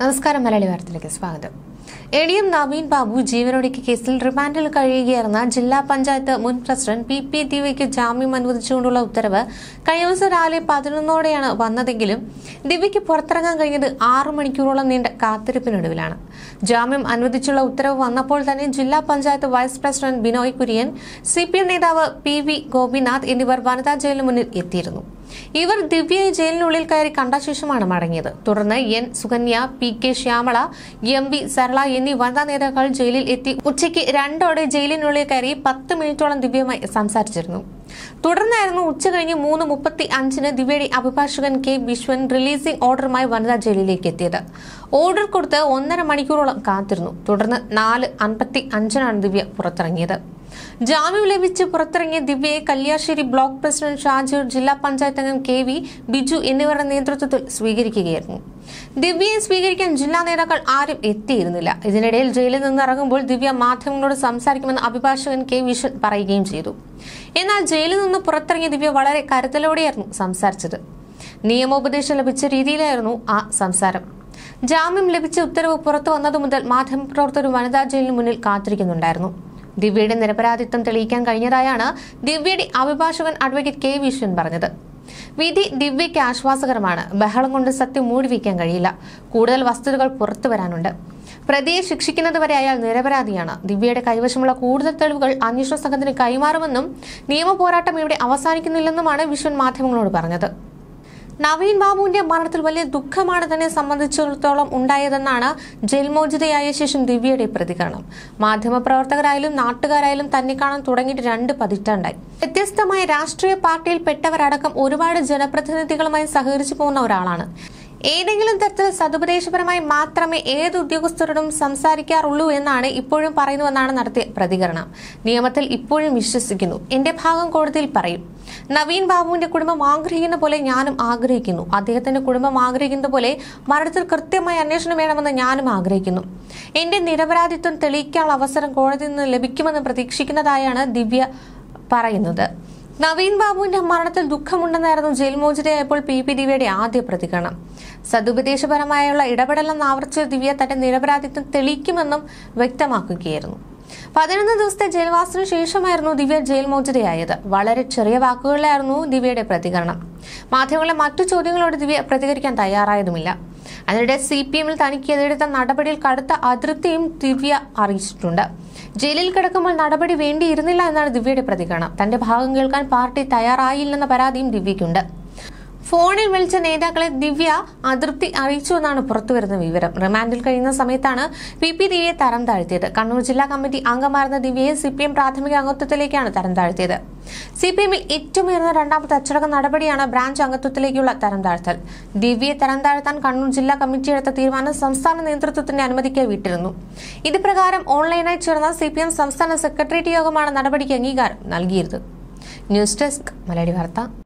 നമസ്കാരം മലയാളി വാർത്തയിലേക്ക് സ്വാഗതം A D M Naveen Babu ജീവനൊടുക്കിയ കേസിൽ റിമാൻഡിൽ കഴിയുകയായിരുന്ന ജില്ലാ പഞ്ചായത്ത് മുൻ പ്രസിഡന്റ് പി പി ദിവ്യയ്ക്ക് ജാമ്യം അനുവദിച്ചുകൊണ്ടുള്ള ഉത്തരവ് കഴിഞ്ഞ ദിവസം രാവിലെ പതിനൊന്നോടെയാണ് വന്നതെങ്കിലും ദിവ്യയ്ക്ക് പുറത്തിറങ്ങാൻ കഴിഞ്ഞത് ആറു മണിക്കൂറോളം നീണ്ട കാത്തിരിപ്പിനൊടുവിലാണ് ജാമ്യം അനുവദിച്ചുള്ള ഉത്തരവ് വന്നപ്പോൾ തന്നെ ജില്ലാ panchayat vice president Binoy Kurian C P M നേതാവ് പി വി ഗോപിനാഥ് എന്നിവർ വനിതാ ജയിലിന് മുന്നിൽ എത്തിയിരുന്നു ഇവർ ദിവ്യയെ ജയിലിനുള്ളിൽ കയറി കണ്ട ശേഷമാണ് മടങ്ങിയത് തുടർന്ന് N Sukanya P K Shyamala M V Sarala എന്നീ വനിതാ നേതാക്കൾ ജയിലിൽ എത്തി ഉച്ചയ്ക്ക് രണ്ടോടെ ജയിലിനുള്ളിൽ കയറി പത്ത് മിനിറ്റോളം ദിവ്യയുമായി സംസാരിച്ചിരുന്നു തുടർന്നായിരുന്നു ഉച്ച കഴിഞ്ഞ് മൂന്ന് മുപ്പത്തി അഞ്ചിന് ദിവ്യയുടെ അഭിഭാഷകൻ കെ വിശ്വൻ റിലീസിംഗ് ഓർഡറുമായി വനിതാ ജയിലിലേക്ക് എത്തിയത് ഓർഡർ കൊടുത്ത് ഒന്നര മണിക്കൂറോളം കാത്തിരുന്നു തുടർന്ന് നാല് അൻപത്തി അഞ്ചിനാണ് ദിവ്യ പുറത്തിറങ്ങിയത് ജാമ്യം ലഭിച്ച് പുറത്തിറങ്ങിയ ദിവ്യയെ കല്യാശ്ശേരി ബ്ലോക്ക് പ്രസിഡന്റ് ഷാജൂർ ജില്ലാ പഞ്ചായത്ത് അംഗം കെ വി ബിജു എന്നിവരുടെ നേതൃത്വത്തിൽ സ്വീകരിക്കുകയായിരുന്നു ദിവ്യയെ സ്വീകരിക്കാൻ ജില്ലാ നേതാക്കൾ ആരും എത്തിയിരുന്നില്ല ഇതിനിടയിൽ ജയിലിൽ നിന്ന് ഇറങ്ങുമ്പോൾ ദിവ്യ മാധ്യമങ്ങളോട് സംസാരിക്കുമെന്ന് അഭിഭാഷകൻ കെ വിശ്വൻ പറയുകയും ചെയ്തു എന്നാൽ ജയിലിൽ നിന്ന് പുറത്തിറങ്ങിയ ദിവ്യ വളരെ കരുതലോടെയായിരുന്നു സംസാരിച്ചത് നിയമോപദേശം ലഭിച്ച രീതിയിലായിരുന്നു ആ സംസാരം ജാമ്യം ലഭിച്ച ഉത്തരവ് പുറത്തു വന്നതു മുതൽ മാധ്യമപ്രവർത്തകർ വനിതാ ജയിലിന് മുന്നിൽ കാത്തിരിക്കുന്നുണ്ടായിരുന്നു ദിവ്യയുടെ നിരപരാധിത്വം തെളിയിക്കാൻ കഴിഞ്ഞതായാണ് ദിവ്യയുടെ അഭിഭാഷകൻ അഡ്വക്കേറ്റ് കെ വിശ്വൻ പറഞ്ഞത് വിധി ദിവ്യയ്ക്ക് ആശ്വാസകരമാണ് ബഹളം കൊണ്ട് സത്യം മൂടിവെക്കാൻ കഴിയില്ല കൂടുതൽ വസ്തുതകൾ പുറത്തു വരാനുണ്ട് പ്രതിയെ ശിക്ഷിക്കുന്നതുവരെ അയാൾ നിരപരാധിയാണ് ദിവ്യയുടെ കൈവശമുള്ള കൂടുതൽ തെളിവുകൾ അന്വേഷണ സംഘത്തിന് കൈമാറുമെന്നും നിയമ പോരാട്ടം ഇവിടെ അവസാനിക്കുന്നില്ലെന്നുമാണ് വിശ്വൻ മാധ്യമങ്ങളോട് പറഞ്ഞത് നവീൻ ബാബുവിന്റെ മരണത്തിൽ വലിയ ദുഃഖമാണ് തന്നെ സംബന്ധിച്ചിടത്തോളം ഉണ്ടായതെന്നാണ് ജയിൽ മോചിതയായ ശേഷം ദിവ്യയുടെ പ്രതികരണം മാധ്യമപ്രവർത്തകരായാലും നാട്ടുകാരായാലും തന്നെ കാണാൻ തുടങ്ങിയിട്ട് രണ്ട് പതിറ്റാണ്ടായി വ്യത്യസ്തമായ രാഷ്ട്രീയ പാർട്ടിയിൽപ്പെട്ടവരടക്കം ഒരുപാട് ജനപ്രതിനിധികളുമായി സഹകരിച്ചു പോകുന്ന ഒരാളാണ് ഏതെങ്കിലും തരത്തിൽ സതുപദേശപരമായി മാത്രമേ ഏത് ഉദ്യോഗസ്ഥരോടും സംസാരിക്കാറുള്ളൂ എന്നാണ് ഇപ്പോഴും പറയുന്നുവെന്നാണ് നടത്തിയ പ്രതികരണം നിയമത്തിൽ ഇപ്പോഴും വിശ്വസിക്കുന്നു എന്റെ ഭാഗം കോടതിയിൽ പറയും നവീൻ ബാബുവിന്റെ കുടുംബം ആഗ്രഹിക്കുന്ന പോലെ ഞാനും ആഗ്രഹിക്കുന്നു അദ്ദേഹത്തിന്റെ കുടുംബം ആഗ്രഹിക്കുന്ന പോലെ മരണത്തിൽ കൃത്യമായ അന്വേഷണം വേണമെന്ന് ഞാനും ആഗ്രഹിക്കുന്നു എന്റെ നിരപരാധിത്വം തെളിയിക്കാനുള്ള അവസരം കോടതിയിൽ നിന്ന് ലഭിക്കുമെന്ന് പ്രതീക്ഷിക്കുന്നതായാണ് ദിവ്യ പറയുന്നത് നവീൻ ബാബുവിന്റെ മരണത്തിൽ ദുഃഖമുണ്ടെന്നായിരുന്നു ജയിൽ മോചിതയായപ്പോൾ പി പി ദിവ്യയുടെ ആദ്യ പ്രതികരണം സതുപദേശപരമായുള്ള ഇടപെടലെന്ന് ആവർത്തിച്ച ദിവ്യ തന്റെ നിരപരാധിത്വം തെളിയിക്കുമെന്നും വ്യക്തമാക്കുകയായിരുന്നു പതിനൊന്ന് ദിവസത്തെ ജയിൽവാസത്തിനു ശേഷമായിരുന്നു ദിവ്യ ജയിൽ മോചിതയായത് വളരെ ചെറിയ വാക്കുകളിലായിരുന്നു ദിവ്യയുടെ പ്രതികരണം മാധ്യമങ്ങളെ മറ്റു ചോദ്യങ്ങളോട് ദിവ്യ പ്രതികരിക്കാൻ തയ്യാറായതുമില്ല അതിനിടെ സി പി എമ്മിൽ തനിക്കെതിരെടുത്ത നടപടിയിൽ കടുത്ത അതൃപ്തിയും ദിവ്യ അറിയിച്ചിട്ടുണ്ട് ജയിലിൽ കിടക്കുമ്പോൾ നടപടി വേണ്ടിയിരുന്നില്ല എന്നാണ് ദിവ്യയുടെ പ്രതികരണം തന്റെ ഭാഗം കേൾക്കാൻ പാർട്ടി തയ്യാറായില്ലെന്ന പരാതിയും ദിവ്യയ്ക്കുണ്ട് ഫോണിൽ വിളിച്ച നേതാക്കളെ ദിവ്യ അതൃപ്തി അറിയിച്ചുവെന്നാണ് പുറത്തുവരുന്ന വിവരം റിമാൻഡിൽ കഴിയുന്ന സമയത്താണ് പി പി ദിവ്യയെ തരം താഴ്ത്തിയത് കണ്ണൂർ ജില്ലാ കമ്മിറ്റി അംഗമായിരുന്ന ദിവ്യയെ സി പി എം പ്രാഥമിക അംഗത്വത്തിലേക്കാണ് തരം താഴ്ത്തിയത് സി പി എമ്മിൽ ഏറ്റവും ഉയർന്ന രണ്ടാമത്തെ അച്ചടക്ക നടപടിയാണ് ബ്രാഞ്ച് അംഗത്വത്തിലേക്കുള്ള തരം താഴ്ത്തൽ ദിവ്യയെ തരം താഴ്ത്താൻ കണ്ണൂർ ജില്ലാ കമ്മിറ്റി എടുത്ത തീരുമാനം സംസ്ഥാന നേതൃത്വത്തിന്റെ അനുമതിക്ക് വിട്ടിരുന്നു ഇത് പ്രകാരം ഓൺലൈനായി ചേർന്ന സി പി എം സംസ്ഥാന സെക്രട്ടേറിയറ്റ് യോഗമാണ് നടപടിക്ക് അംഗീകാരം നൽകിയത് ന്യൂസ് ഡെസ്ക് മലയാളി വാർത്ത